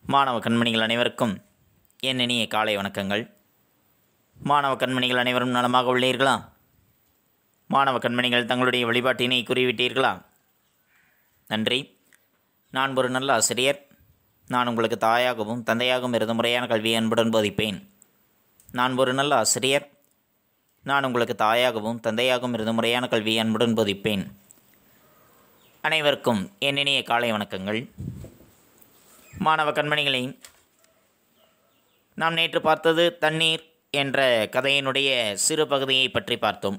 மாணவ கண்மணிகள் அனைவருக்கும் என் இனிய காலை வணக்கங்கள் மாணவ கண்மணிகள் அனைவரும் நலமாக உள்ளீர்களா மாணவ கண்மணிகள் தங்களுடைய வழிபாட்டினை கூறிவிட்டீர்களா நன்றி நான் ஒரு நல்ல ஆசிரியர் நான் உங்களுக்கு தாயாகவும் தந்தையாகவும் இருந்து முறையான கல்வியை அன்புடன் போதிப்பேன் நான் ஒரு நல்ல ஆசிரியர் நான் உங்களுக்கு தாயாகவும் தந்தையாகவும் இருந்து முறையான கல்வியை அன்புடன் போதிப்பேன் அனைவருக்கும் என் இனிய காலை வணக்கங்கள் மாணவ கண்மணிகளே நாம் நேற்று பார்த்தது தண்ணீர் என்ற கதையினுடைய சிறு பகுதியை பற்றி பார்த்தோம்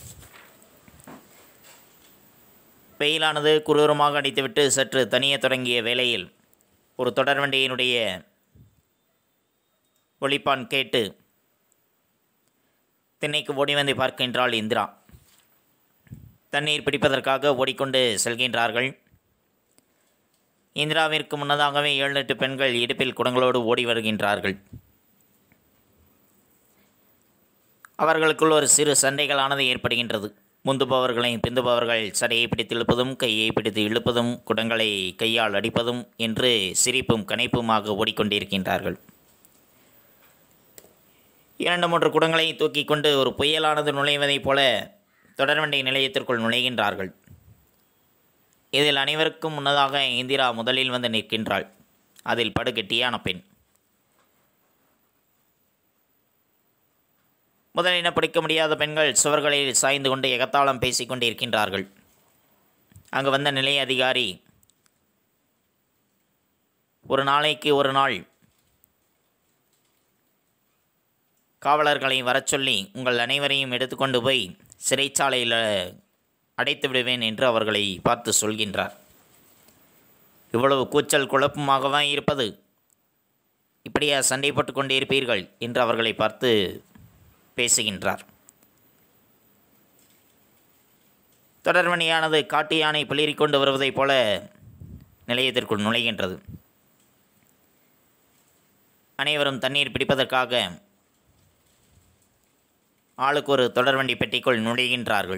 வெயிலானது குரூரமாக அடித்துவிட்டு சற்று தனிய தொடங்கிய வேளையில் ஒரு தொடர்வண்டியினுடைய ஒளிப்பான் கேட்டு திண்ணைக்கு ஓடி வந்து பார்க்கின்றாள் இந்திரா தண்ணீர் பிடிப்பதற்காக ஓடிக்கொண்டு செல்கின்றார்கள் இந்திராவிற்கு முன்னதாகவே ஏழு எட்டு பெண்கள் இடுப்பில் குடங்களோடு ஓடி வருகின்றார்கள் அவர்களுக்குள் ஒரு சிறு சண்டைகளானது ஏற்படுகின்றது முந்துபவர்களை பிந்துபவர்கள் சடையை பிடித்து இழுப்பதும் கையை பிடித்து இழுப்பதும் குடங்களை கையால் அடிப்பதும் என்று சிரிப்பும் கனைப்புமாக ஓடிக்கொண்டிருக்கின்றார்கள் இரண்டு மூன்று குடங்களை தூக்கி கொண்டு ஒரு புயலானது நுழைவதைப் போல தொடர்வண்டி நிலையத்திற்குள் நுழைகின்றார்கள் இதில் அனைவருக்கும் முன்னதாக இந்திரா முதலில் வந்து நிற்கின்றாள் அதில் படுகெட்டியான பெண் முதலின பிடிக்க முடியாத பெண்கள் சுவர்களில் சாய்ந்து கொண்டு எகத்தாளம் பேசிக் கொண்டிருக்கின்றார்கள் அங்கு வந்த நிலைய அதிகாரி ஒரு நாளைக்கு ஒரு நாள் காவலர்களை வரச் சொல்லி உங்கள் அனைவரையும் எடுத்துக்கொண்டு போய் சிறைச்சாலையில் அடைத்து விடுவேன் என்று அவர்களை பார்த்து சொல்கின்றார் இவ்வளவு கூச்சல் குழப்பமாகவா இருப்பது இப்படியா சண்டை போட்டு கொண்டிருப்பீர்கள் என்று அவர்களை பார்த்து பேசுகின்றார் தொடர்மணியானது காட்டு யானை பிளிரிக் கொண்டு வருவதைப் போல நிலையத்திற்குள் நுழைகின்றது அனைவரும் தண்ணீர் பிடிப்பதற்காக ஆளுக்கு ஒரு தொடர்வண்டி பெட்டிக்குள் நுழைகின்றார்கள்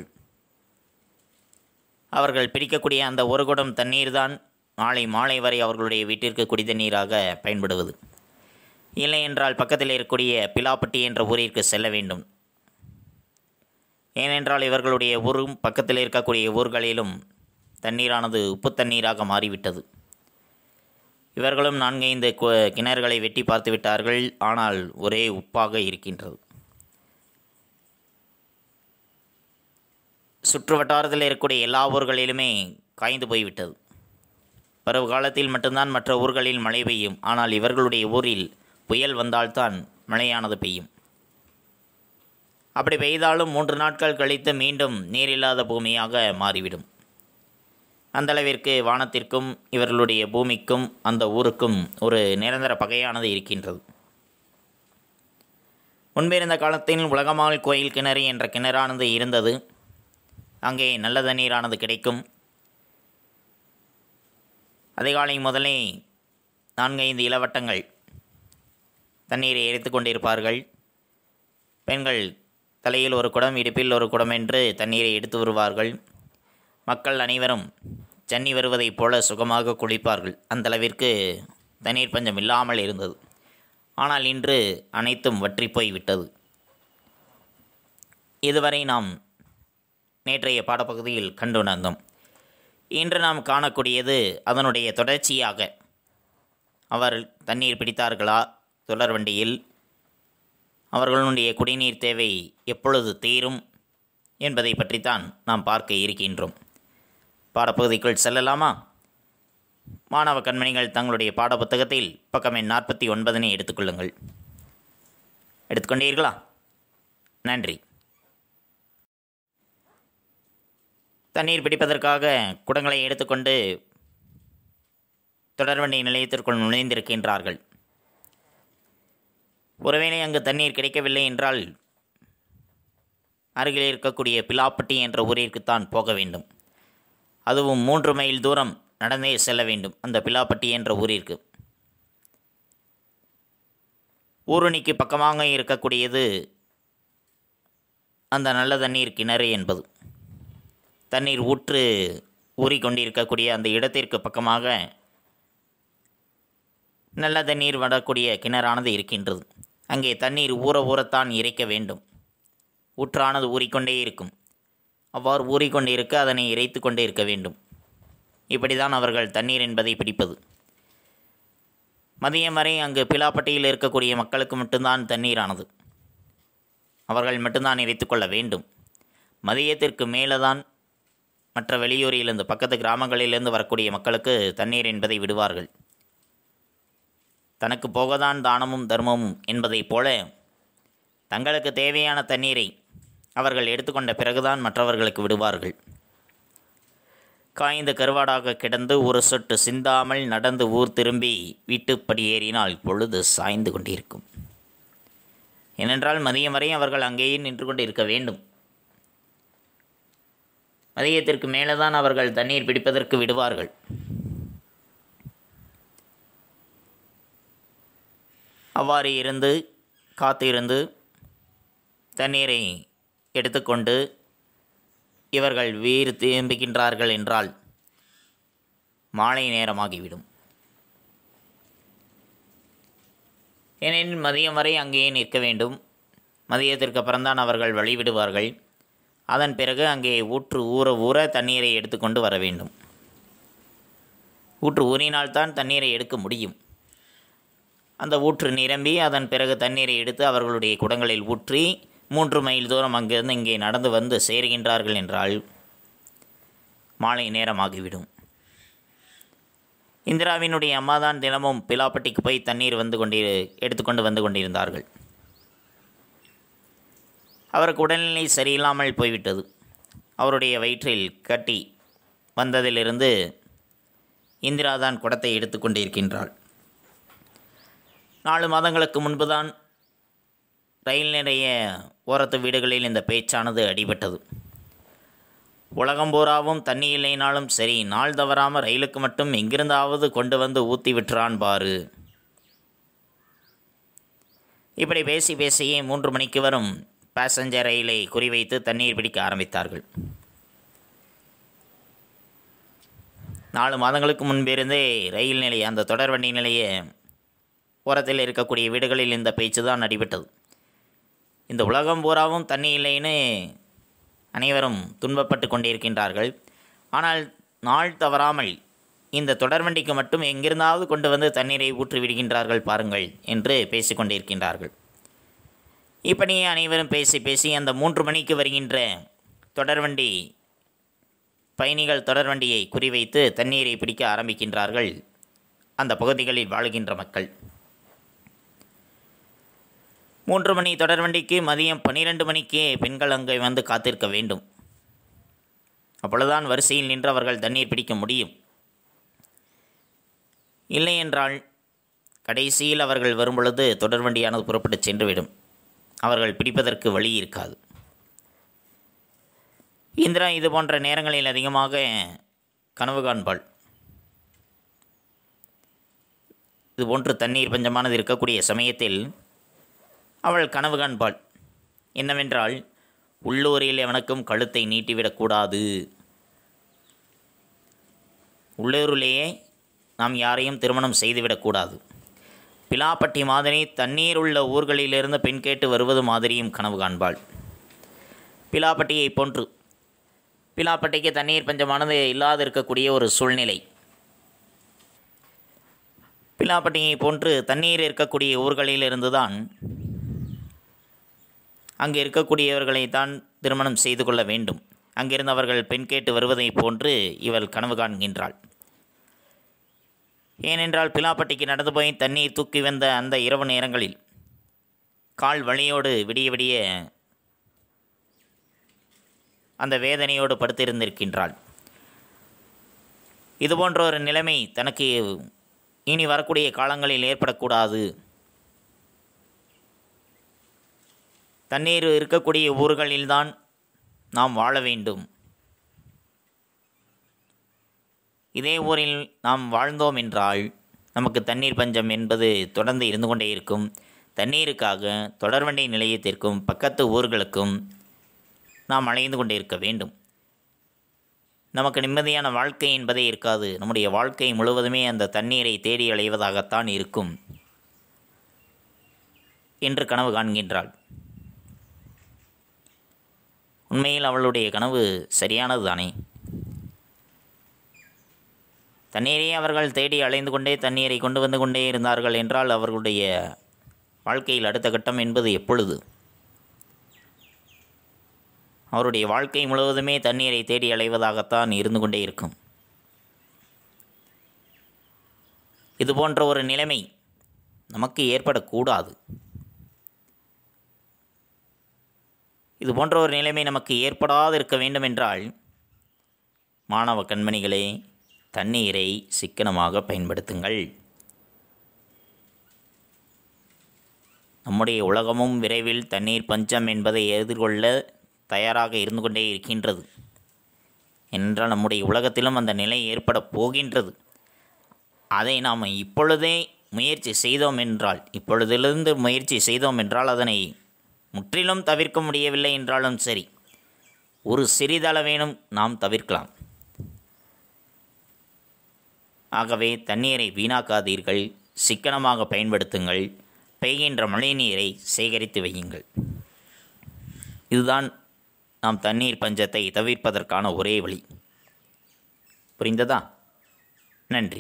அவர்கள் பிடிக்கக்கூடிய அந்த ஒரு குடம் தண்ணீர் தான் நாளை மாலை வரை அவர்களுடைய வீட்டிற்கு குடிதண்ணீராக பயன்படுவது இல்லை என்றால் பக்கத்தில் இருக்கக்கூடிய பிலாப்பட்டி என்ற ஊரிற்கு செல்ல வேண்டும் ஏனென்றால் இவர்களுடைய ஊரும் பக்கத்தில் இருக்கக்கூடிய ஊர்களிலும் தண்ணீரானது உப்பு தண்ணீராக மாறிவிட்டது இவர்களும் நான்கைந்து கு- கிணறுகளை வெட்டி பார்த்து விட்டார்கள் ஆனால் ஒரே உப்பாக இருக்கின்றது சுற்று வட்டாரத்தில் இருக்கக்கூடிய எல்லா ஊர்களிலுமே காய்ந்து போய்விட்டது பருவ காலத்தில் மட்டும்தான் மற்ற ஊர்களில் மழை பெய்யும் ஆனால் இவர்களுடைய ஊரில் புயல் வந்தால்தான் மழையானது பெய்யும் அப்படி பெய்தாலும் மூன்று நாட்கள் கழித்து மீண்டும் நீரில்லாத பூமியாக மாறிவிடும் அந்த அளவிற்கு வானத்திற்கும் இவர்களுடைய பூமிக்கும் அந்த ஊருக்கும் ஒரு நிரந்தர பகையானது இருக்கின்றது முன்பிருந்த காலத்தில் உலகமால் கோயில் கிணறு என்ற கிணறானது இருந்தது அங்கே நல்ல தண்ணீரானது கிடைக்கும் அதிகாலை முதலே நான்கைந்து இளவட்டங்கள் தண்ணீரை எரித்து கொண்டிருப்பார்கள் பெண்கள் தலையில் ஒரு குடம் இடுப்பில் ஒரு குடம் என்று தண்ணீரை எடுத்து வருவார்கள் மக்கள் அனைவரும் சென்னி வருவதைப் போல சுகமாக குளிப்பார்கள் அந்த அளவிற்கு தண்ணீர் பஞ்சம் இல்லாமல் இருந்தது ஆனால் இன்று அனைத்தும் வற்றி போய் விட்டது இதுவரை நாம் நேற்றைய பாடப்பகுதியில் கண்டுணர்ந்தோம் இன்று நாம் காணக்கூடியது அதனுடைய தொடர்ச்சியாக அவர் தண்ணீர் பிடித்தார்களா தொடர்வண்டியில் அவர்களுடைய குடிநீர் தேவை எப்பொழுது தீரும் என்பதை பற்றித்தான் நாம் பார்க்க இருக்கின்றோம் பாடப்பகுதிக்குள் செல்லலாமா மாணவ கண்மணிகள் தங்களுடைய பாடப்புத்தகத்தில் பக்கம் எண் நாற்பத்தி ஒன்பதனை எடுத்துக்கொள்ளுங்கள் எடுத்துக்கொண்டீர்களா நன்றி தண்ணீர் பிடிப்பதற்காக குடங்களை எடுத்துக்கொண்டு தொடர்வண்டி நிலையத்திற்குள் நுழைந்திருக்கின்றார்கள் ஒருவேளை அங்கு தண்ணீர் கிடைக்கவில்லை என்றால் அருகில் இருக்கக்கூடிய பிலாப்பட்டி என்ற ஊரிற்குத்தான் போக வேண்டும் அதுவும் மூன்று மைல் தூரம் நடந்தே செல்ல வேண்டும் அந்த பிலாப்பட்டி என்ற ஊரிற்கு ஊருணிக்கு பக்கமாக இருக்கக்கூடியது அந்த நல்ல தண்ணீர் கிணறு என்பது தண்ணீர் ஊற்று ஊறிக்கொண்டிருக்கக்கூடிய அந்த இடத்திற்கு பக்கமாக நல்ல தண்ணீர் வரக்கூடிய கிணறானது இருக்கின்றது அங்கே தண்ணீர் ஊற ஊறத்தான் இறைக்க வேண்டும் ஊற்றானது ஊறிக்கொண்டே இருக்கும் அவ்வாறு ஊறிக்கொண்டே இருக்க அதனை இறைத்து கொண்டே இருக்க வேண்டும் இப்படிதான் அவர்கள் தண்ணீர் என்பதை பிடிப்பது மதியம் வரை அங்கு பிலாப்பட்டியில் இருக்கக்கூடிய மக்களுக்கு மட்டும்தான் தண்ணீரானது அவர்கள் மட்டும்தான் இறைத்து கொள்ள வேண்டும் மதியத்திற்கு மேலே தான் மற்ற வெளியூரிலிருந்து பக்கத்து கிராமங்களிலிருந்து வரக்கூடிய மக்களுக்கு தண்ணீர் என்பதை விடுவார்கள் தனக்கு போகதான் தானமும் தர்மமும் என்பதைப் போல தங்களுக்கு தேவையான தண்ணீரை அவர்கள் எடுத்துக்கொண்ட பிறகுதான் மற்றவர்களுக்கு விடுவார்கள் காய்ந்த கருவாடாக கிடந்து ஒரு சொட்டு சிந்தாமல் நடந்து ஊர் திரும்பி வீட்டுப்படி ஏறினால் பொழுது சாய்ந்து கொண்டிருக்கும் ஏனென்றால் மதியம் வரை அவர்கள் அங்கேயே நின்று கொண்டு இருக்க வேண்டும் மதியத்திற்கு மேலே தான் அவர்கள் தண்ணீர் பிடிப்பதற்கு விடுவார்கள் அவ்வாறு இருந்து காத்திருந்து தண்ணீரை எடுத்துக்கொண்டு இவர்கள் வீறு திரும்புகின்றார்கள் என்றால் மாலை நேரமாகிவிடும் ஏனெனில் மதியம் வரை அங்கேயே நிற்க வேண்டும் மதியத்திற்கு அப்புறம்தான் அவர்கள் வழிவிடுவார்கள் அதன் பிறகு அங்கே ஊற்று ஊற ஊற தண்ணீரை எடுத்துக்கொண்டு வர வேண்டும் ஊற்று ஊறினால்தான் தண்ணீரை எடுக்க முடியும் அந்த ஊற்று நிரம்பி அதன் பிறகு தண்ணீரை எடுத்து அவர்களுடைய குடங்களில் ஊற்றி மூன்று மைல் தூரம் அங்கிருந்து இங்கே நடந்து வந்து சேருகின்றார்கள் என்றால் மாலை நேரமாகிவிடும் இந்திராவினுடைய அம்மா தான் தினமும் பிலாப்பட்டிக்கு போய் தண்ணீர் வந்து கொண்டி எடுத்துக்கொண்டு வந்து கொண்டிருந்தார்கள் அவருக்கு உடல்நிலை சரியில்லாமல் போய்விட்டது அவருடைய வயிற்றில் கட்டி வந்ததிலிருந்து இந்திரா தான் குடத்தை எடுத்துக்கொண்டிருக்கின்றாள் நாலு மாதங்களுக்கு முன்புதான் ரயில் நிலைய ஓரத்து வீடுகளில் இந்த பேச்சானது அடிபட்டது உலகம் பூராவும் தண்ணி இல்லைனாலும் சரி நாள் தவறாமல் ரயிலுக்கு மட்டும் எங்கிருந்தாவது கொண்டு வந்து ஊற்றி விட்டுறான் பாரு இப்படி பேசி பேசியே மூன்று மணிக்கு வரும் பேசஞ்சர் ரயிலை குறிவைத்து தண்ணீர் பிடிக்க ஆரம்பித்தார்கள் நாலு மாதங்களுக்கு முன்பிருந்தே ரயில் நிலைய அந்த தொடர்வண்டி நிலைய ஓரத்தில் இருக்கக்கூடிய வீடுகளில் இந்த பேச்சு தான் அடிபட்டது இந்த உலகம் பூராவும் தண்ணி இல்லைன்னு அனைவரும் துன்பப்பட்டு கொண்டிருக்கின்றார்கள் ஆனால் நாள் தவறாமல் இந்த தொடர்வண்டிக்கு மட்டும் எங்கிருந்தாவது கொண்டு வந்து தண்ணீரை ஊற்றி விடுகின்றார்கள் பாருங்கள் என்று பேசிக்கொண்டிருக்கின்றார்கள் இப்படியே அனைவரும் பேசி பேசி அந்த மூன்று மணிக்கு வருகின்ற தொடர்வண்டி பயணிகள் தொடர்வண்டியை குறிவைத்து தண்ணீரை பிடிக்க ஆரம்பிக்கின்றார்கள் அந்த பகுதிகளில் வாழுகின்ற மக்கள் மூன்று மணி தொடர்வண்டிக்கு மதியம் பன்னிரெண்டு மணிக்கே பெண்கள் அங்கே வந்து காத்திருக்க வேண்டும் அப்பொழுதுதான் வரிசையில் நின்று அவர்கள் தண்ணீர் பிடிக்க முடியும் இல்லை என்றால் கடைசியில் அவர்கள் வரும்பொழுது தொடர்வண்டியானது புறப்பட்டு சென்றுவிடும் அவர்கள் பிடிப்பதற்கு வழி இருக்காது இந்திரா இது போன்ற நேரங்களில் அதிகமாக கனவு காண்பாள் இது போன்று தண்ணீர் பஞ்சமானது இருக்கக்கூடிய சமயத்தில் அவள் கனவு காண்பாள் என்னவென்றால் உள்ளூரில் எவனுக்கும் கழுத்தை நீட்டிவிடக்கூடாது உள்ளூரிலேயே நாம் யாரையும் திருமணம் செய்துவிடக்கூடாது பிலாப்பட்டி மாதிரி தண்ணீர் உள்ள ஊர்களிலிருந்து பெண் கேட்டு வருவது மாதிரியும் கனவு காண்பாள் பிலாப்பட்டியை போன்று பிலாப்பட்டிக்கு தண்ணீர் பஞ்சமானது இல்லாது இருக்கக்கூடிய ஒரு சூழ்நிலை பிலாப்பட்டியை போன்று தண்ணீர் இருக்கக்கூடிய ஊர்களிலிருந்து தான் அங்கு இருக்கக்கூடியவர்களை தான் திருமணம் செய்து கொள்ள வேண்டும் அங்கிருந்து அவர்கள் பெண் கேட்டு வருவதைப் போன்று இவள் கனவு காண்கின்றாள் ஏனென்றால் பிலாப்பட்டிக்கு நடந்து போய் தண்ணீர் தூக்கி வந்த அந்த இரவு நேரங்களில் கால் வழியோடு விடிய விடிய அந்த வேதனையோடு படுத்திருந்திருக்கின்றாள் இதுபோன்ற ஒரு நிலைமை தனக்கு இனி வரக்கூடிய காலங்களில் ஏற்படக்கூடாது தண்ணீர் இருக்கக்கூடிய ஊர்களில்தான் நாம் வாழ வேண்டும் இதே ஊரில் நாம் வாழ்ந்தோம் என்றால் நமக்கு தண்ணீர் பஞ்சம் என்பது தொடர்ந்து இருந்து கொண்டே இருக்கும் தண்ணீருக்காக தொடர்வண்டி நிலையத்திற்கும் பக்கத்து ஊர்களுக்கும் நாம் அலைந்து கொண்டே இருக்க வேண்டும் நமக்கு நிம்மதியான வாழ்க்கை என்பதே இருக்காது நம்முடைய வாழ்க்கை முழுவதுமே அந்த தண்ணீரை தேடி அலைவதாகத்தான் இருக்கும் என்று கனவு காண்கின்றாள் உண்மையில் அவளுடைய கனவு சரியானது தானே தண்ணீரை அவர்கள் தேடி அலைந்து கொண்டே தண்ணீரை கொண்டு வந்து கொண்டே இருந்தார்கள் என்றால் அவர்களுடைய வாழ்க்கையில் அடுத்த கட்டம் என்பது எப்பொழுது அவருடைய வாழ்க்கை முழுவதுமே தண்ணீரை தேடி அலைவதாகத்தான் இருந்து கொண்டே இருக்கும் இது போன்ற ஒரு நிலைமை நமக்கு ஏற்படக்கூடாது இது போன்ற ஒரு நிலைமை நமக்கு ஏற்படாது இருக்க வேண்டும் என்றால் மாணவ கண்மணிகளே தண்ணீரை சிக்கனமாக பயன்படுத்துங்கள் நம்முடைய உலகமும் விரைவில் தண்ணீர் பஞ்சம் என்பதை எதிர்கொள்ள தயாராக இருந்து கொண்டே இருக்கின்றது என்றால் நம்முடைய உலகத்திலும் அந்த நிலை ஏற்பட போகின்றது அதை நாம் இப்பொழுதே முயற்சி செய்தோம் என்றால் இப்பொழுதிலிருந்து முயற்சி செய்தோம் என்றால் அதனை முற்றிலும் தவிர்க்க முடியவில்லை என்றாலும் சரி ஒரு சிறிதளவேனும் நாம் தவிர்க்கலாம் ஆகவே தண்ணீரை வீணாக்காதீர்கள் சிக்கனமாக பயன்படுத்துங்கள் பெய்கின்ற மழைநீரை சேகரித்து வையுங்கள் இதுதான் நாம் தண்ணீர் பஞ்சத்தை தவிர்ப்பதற்கான ஒரே வழி புரிந்ததா நன்றி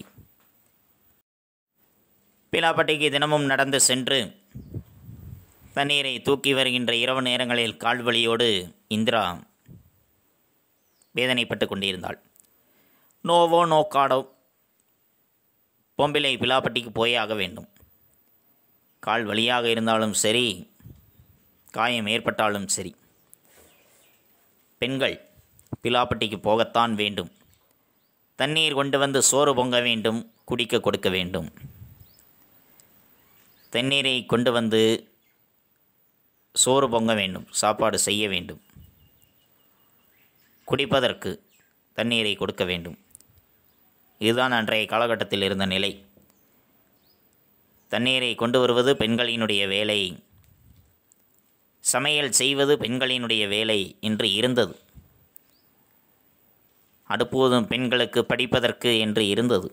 பிலாப்பட்டிக்கு தினமும் நடந்து சென்று தண்ணீரை தூக்கி வருகின்ற இரவு நேரங்களில் கால்வழியோடு இந்திரா வேதனைப்பட்டு கொண்டிருந்தாள் நோவோ நோக்காடோ பொம்பிலை பிலாப்பட்டிக்கு போயே ஆக வேண்டும் கால் வழியாக இருந்தாலும் சரி காயம் ஏற்பட்டாலும் சரி பெண்கள் பிலாப்பட்டிக்கு போகத்தான் வேண்டும் தண்ணீர் கொண்டு வந்து சோறு பொங்க வேண்டும் குடிக்க கொடுக்க வேண்டும் தண்ணீரை கொண்டு வந்து சோறு பொங்க வேண்டும் சாப்பாடு செய்ய வேண்டும் குடிப்பதற்கு தண்ணீரை கொடுக்க வேண்டும் இதுதான் அன்றைய காலகட்டத்தில் இருந்த நிலை தண்ணீரை கொண்டு வருவது பெண்களினுடைய வேலை சமையல் செய்வது பெண்களினுடைய வேலை என்று இருந்தது அடுப்போதும் பெண்களுக்கு படிப்பதற்கு என்று இருந்தது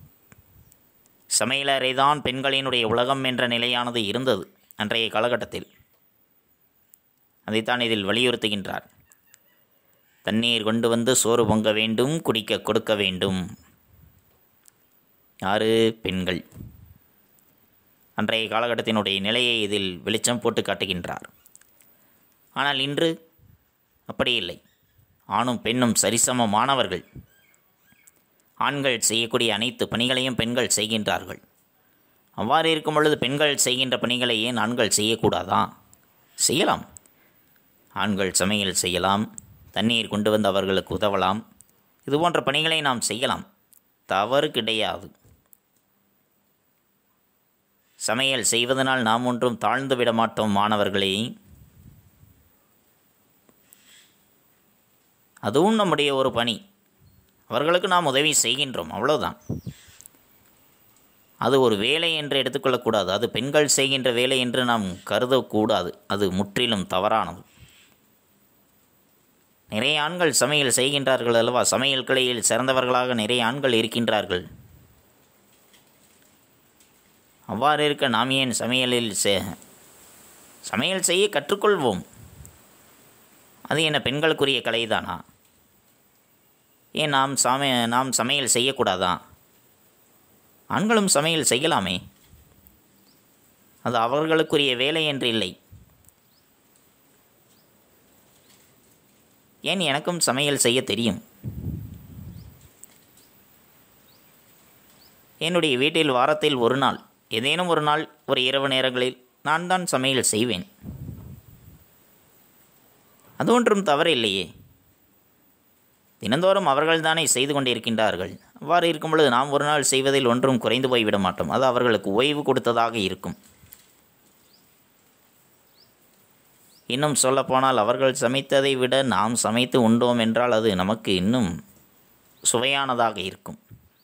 சமையலறை தான் பெண்களினுடைய உலகம் என்ற நிலையானது இருந்தது அன்றைய காலகட்டத்தில் அதைத்தான் இதில் வலியுறுத்துகின்றார் தண்ணீர் கொண்டு வந்து சோறு பொங்க வேண்டும் குடிக்க கொடுக்க வேண்டும் யாரு பெண்கள் அன்றைய காலகட்டத்தினுடைய நிலையை இதில் வெளிச்சம் போட்டு காட்டுகின்றார் ஆனால் இன்று அப்படி இல்லை ஆணும் பெண்ணும் சரிசமமானவர்கள் ஆண்கள் செய்யக்கூடிய அனைத்து பணிகளையும் பெண்கள் செய்கின்றார்கள் அவ்வாறு இருக்கும் பொழுது பெண்கள் செய்கின்ற பணிகளை ஏன் ஆண்கள் செய்யக்கூடாதா செய்யலாம் ஆண்கள் சமையல் செய்யலாம் தண்ணீர் கொண்டு வந்து அவர்களுக்கு உதவலாம் இது போன்ற பணிகளை நாம் செய்யலாம் தவறு கிடையாது சமையல் செய்வதனால் நாம் ஒன்றும் தாழ்ந்து விட மாட்டோம் மாணவர்களே அதுவும் நம்முடைய ஒரு பணி அவர்களுக்கு நாம் உதவி செய்கின்றோம் அவ்வளோதான் அது ஒரு வேலை என்று எடுத்துக்கொள்ளக்கூடாது அது பெண்கள் செய்கின்ற வேலை என்று நாம் கருதக்கூடாது அது முற்றிலும் தவறானது நிறைய ஆண்கள் சமையல் செய்கின்றார்கள் அல்லவா சமையல் கிளையில் சிறந்தவர்களாக நிறைய ஆண்கள் இருக்கின்றார்கள் அவ்வாறு இருக்க நாம் ஏன் சமையலில் செ சமையல் செய்ய கற்றுக்கொள்வோம் அது என்ன பெண்களுக்குரிய கலைதானா ஏன் நாம் சம நாம் சமையல் செய்யக்கூடாதா ஆண்களும் சமையல் செய்யலாமே அது அவர்களுக்குரிய வேலை என்று இல்லை ஏன் எனக்கும் சமையல் செய்ய தெரியும் என்னுடைய வீட்டில் வாரத்தில் ஒரு நாள் ஏதேனும் ஒரு நாள் ஒரு இரவு நேரங்களில் நான் தான் சமையல் செய்வேன் அது ஒன்றும் தவறு இல்லையே தினந்தோறும் அவர்கள்தானே செய்து கொண்டிருக்கின்றார்கள் அவ்வாறு இருக்கும் பொழுது நாம் ஒரு நாள் செய்வதில் ஒன்றும் குறைந்து போய்விட மாட்டோம் அது அவர்களுக்கு ஓய்வு கொடுத்ததாக இருக்கும் இன்னும் சொல்லப்போனால் அவர்கள் சமைத்ததை விட நாம் சமைத்து உண்டோம் என்றால் அது நமக்கு இன்னும் சுவையானதாக இருக்கும்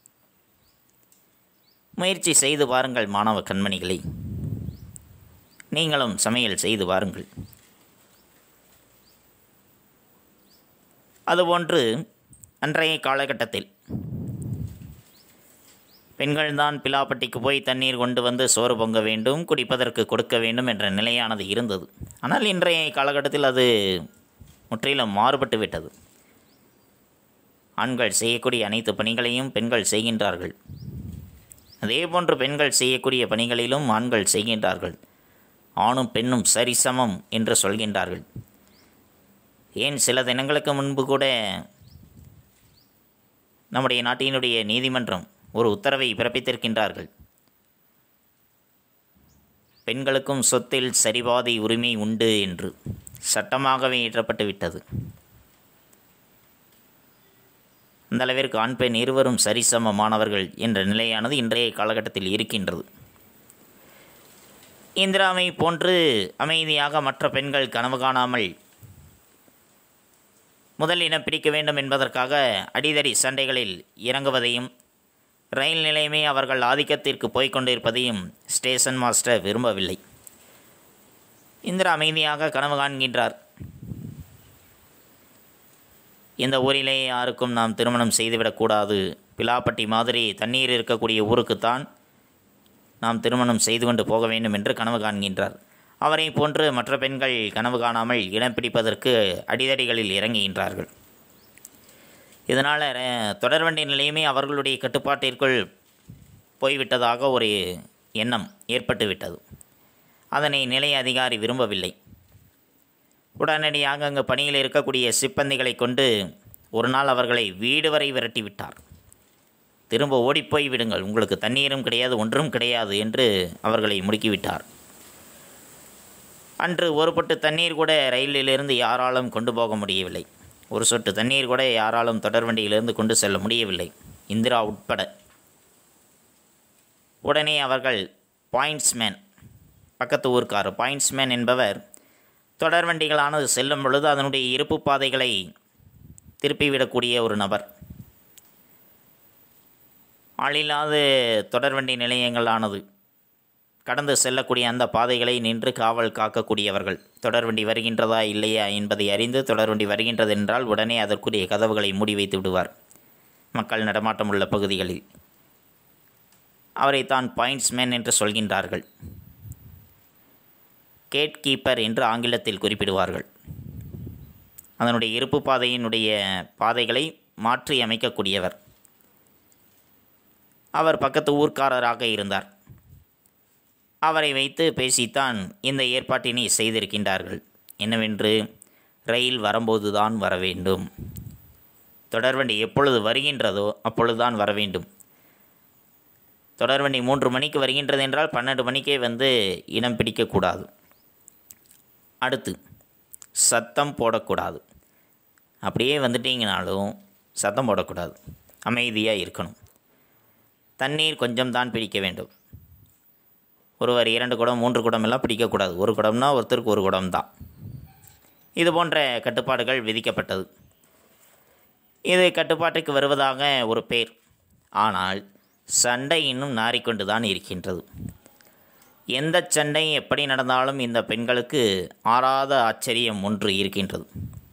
முயற்சி செய்து பாருங்கள் மாணவ கண்மணிகளை நீங்களும் சமையல் செய்து பாருங்கள் அதுபோன்று அன்றைய காலகட்டத்தில் பெண்கள்தான் பிலாப்பட்டிக்கு போய் தண்ணீர் கொண்டு வந்து சோறு பொங்க வேண்டும் குடிப்பதற்கு கொடுக்க வேண்டும் என்ற நிலையானது இருந்தது ஆனால் இன்றைய காலகட்டத்தில் அது முற்றிலும் மாறுபட்டு விட்டது ஆண்கள் செய்யக்கூடிய அனைத்து பணிகளையும் பெண்கள் செய்கின்றார்கள் அதேபோன்று பெண்கள் செய்யக்கூடிய பணிகளிலும் ஆண்கள் செய்கின்றார்கள் ஆணும் பெண்ணும் சரிசமம் என்று சொல்கின்றார்கள் ஏன் சில தினங்களுக்கு முன்பு கூட நம்முடைய நாட்டினுடைய நீதிமன்றம் ஒரு உத்தரவை பிறப்பித்திருக்கின்றார்கள் பெண்களுக்கும் சொத்தில் சரிபாதி உரிமை உண்டு என்று சட்டமாகவே இயற்றப்பட்டு விட்டது அந்த அளவிற்கு ஆண் பெண் இருவரும் சரிசமமானவர்கள் என்ற நிலையானது இன்றைய காலகட்டத்தில் இருக்கின்றது இந்திராவை போன்று அமைதியாக மற்ற பெண்கள் கனவு காணாமல் முதல் இனம் பிடிக்க வேண்டும் என்பதற்காக அடிதடி சண்டைகளில் இறங்குவதையும் ரயில் நிலையமே அவர்கள் ஆதிக்கத்திற்கு போய்க் கொண்டிருப்பதையும் ஸ்டேஷன் மாஸ்டர் விரும்பவில்லை இந்திரா அமைதியாக கனவு காண்கின்றார் இந்த ஊரிலே யாருக்கும் நாம் திருமணம் செய்துவிடக்கூடாது பிலாப்பட்டி மாதிரி தண்ணீர் இருக்கக்கூடிய ஊருக்குத்தான் நாம் திருமணம் செய்து கொண்டு போக வேண்டும் என்று கனவு காண்கின்றார் அவரை போன்று மற்ற பெண்கள் கனவு காணாமல் இடம் பிடிப்பதற்கு அடிதடிகளில் இறங்குகின்றார்கள் இதனால் அஹ், தொடர்வண்டி நிலையமே அவர்களுடைய கட்டுப்பாட்டிற்குள் போய்விட்டதாக ஒரு எண்ணம் ஏற்பட்டு விட்டது அதனை நிலைய அதிகாரி விரும்பவில்லை உடனடியாக அங்கு பணியில் இருக்கக்கூடிய சிப்பந்திகளை கொண்டு ஒரு நாள் அவர்களை வீடு வரை விரட்டி விட்டார் திரும்ப ஓடிப்போய் விடுங்கள் உங்களுக்கு தண்ணீரும் கிடையாது ஒன்றும் கிடையாது என்று அவர்களை முடுக்கிவிட்டார் அன்று ஒரு பொட்டு தண்ணீர் கூட ரயிலிலிருந்து யாராலும் கொண்டு போக முடியவில்லை ஒரு சொட்டு தண்ணீர் கூட யாராலும் தொடர்வண்டியிலிருந்து கொண்டு செல்ல முடியவில்லை இந்திரா உட்பட உடனே அவர்கள் பாயிண்ட்ஸ்மேன் பக்கத்து ஊர்க்கார் பாயிண்ட்ஸ்மேன் என்பவர் தொடர்வண்டிகளானது செல்லும் பொழுது அதனுடைய இருப்பு பாதைகளை திருப்பிவிடக்கூடிய ஒரு நபர் ஆளில்லாத தொடர்வண்டி நிலையங்களானது கடந்து செல்லக்கூடிய அந்த பாதைகளை நின்று காவல் காக்கக்கூடியவர்கள் தொடர்வண்டி வருகின்றதா இல்லையா என்பதை அறிந்து தொடர்வண்டி வருகின்றது என்றால் உடனே அதற்குரிய கதவுகளை மூடி வைத்து விடுவார் மக்கள் நடமாட்டம் உள்ள பகுதிகளில் அவரை தான் பாயிண்ட்ஸ்மேன் என்று சொல்கின்றார்கள் கேட் கீப்பர் என்று ஆங்கிலத்தில் குறிப்பிடுவார்கள் அதனுடைய இருப்பு பாதையினுடைய பாதைகளை மாற்றி அமைக்கக்கூடியவர் அவர் பக்கத்து ஊர்க்காரராக இருந்தார் அவரை வைத்து பேசித்தான் இந்த ஏற்பாட்டினை செய்திருக்கின்றார்கள் என்னவென்று ரயில் வரும்போதுதான் வர வேண்டும் தொடர்வண்டி எப்பொழுது வருகின்றதோ அப்பொழுதுதான் வர வேண்டும் தொடர்வண்டி மூன்று மணிக்கு வருகின்றது என்றால் பன்னெண்டு மணிக்கே வந்து இடம் பிடிக்கக்கூடாது அடுத்து சத்தம் போடக்கூடாது அப்படியே வந்துட்டீங்கனாலும் சத்தம் போடக்கூடாது அமைதியாக இருக்கணும் தண்ணீர் கொஞ்சம் தான் பிடிக்க வேண்டும் ஒருவர் இரண்டு குடம் மூன்று குடம் எல்லாம் பிடிக்கக்கூடாது ஒரு குடம்னா ஒருத்தருக்கு ஒரு குடம் தான் இது போன்ற கட்டுப்பாடுகள் விதிக்கப்பட்டது இது கட்டுப்பாட்டுக்கு வருவதாக ஒரு பேர் ஆனால் சண்டை இன்னும் நாறிக்கொண்டு தான் இருக்கின்றது எந்த சண்டை எப்படி நடந்தாலும் இந்த பெண்களுக்கு ஆறாத ஆச்சரியம் ஒன்று இருக்கின்றது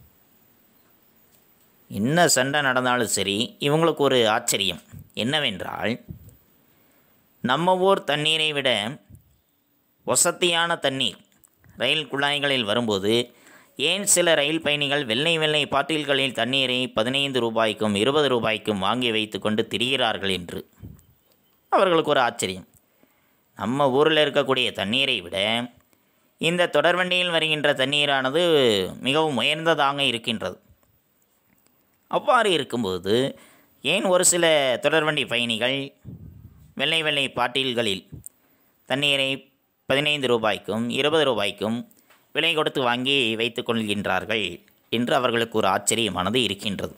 என்ன சண்டை நடந்தாலும் சரி இவங்களுக்கு ஒரு ஆச்சரியம் என்னவென்றால் நம்ம ஊர் தண்ணீரை விட வசதியான தண்ணீர் ரயில் குழாய்களில் வரும்போது ஏன் சில ரயில் பயணிகள் வெள்ளை வெள்ளை பாட்டில்களில் தண்ணீரை பதினைந்து ரூபாய்க்கும் இருபது ரூபாய்க்கும் வாங்கி வைத்து கொண்டு திரிகிறார்கள் என்று அவர்களுக்கு ஒரு ஆச்சரியம் நம்ம ஊரில் இருக்கக்கூடிய தண்ணீரை விட இந்த தொடர்வண்டியில் வருகின்ற தண்ணீரானது மிகவும் உயர்ந்ததாக இருக்கின்றது அவ்வாறு இருக்கும்போது ஏன் ஒரு சில தொடர்வண்டி பயணிகள் வெள்ளை வெள்ளை பாட்டில்களில் தண்ணீரை பதினைந்து ரூபாய்க்கும் இருபது ரூபாய்க்கும் விலை கொடுத்து வாங்கி வைத்து கொள்கின்றார்கள் என்று அவர்களுக்கு ஒரு ஆச்சரியமானது இருக்கின்றது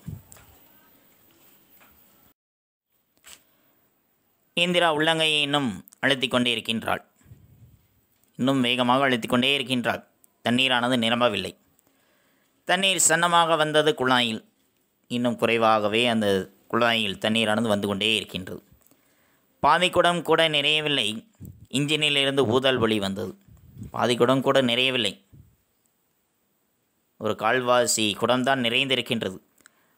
இந்திரா உள்ளங்கையை இன்னும் அழுத்திக் கொண்டே இருக்கின்றாள் இன்னும் வேகமாக அழுத்திக் கொண்டே இருக்கின்றாள் தண்ணீரானது நிரம்பவில்லை தண்ணீர் சன்னமாக வந்தது குழாயில் இன்னும் குறைவாகவே அந்த குழாயில் தண்ணீரானது வந்து கொண்டே இருக்கின்றது பாதிக்குடம் கூட நிறையவில்லை இன்ஜினிலிருந்து ஊதல் ஒளி வந்தது பாதிக்குடம் கூட நிறையவில்லை ஒரு கால்வாசி குடம்தான் நிறைந்திருக்கின்றது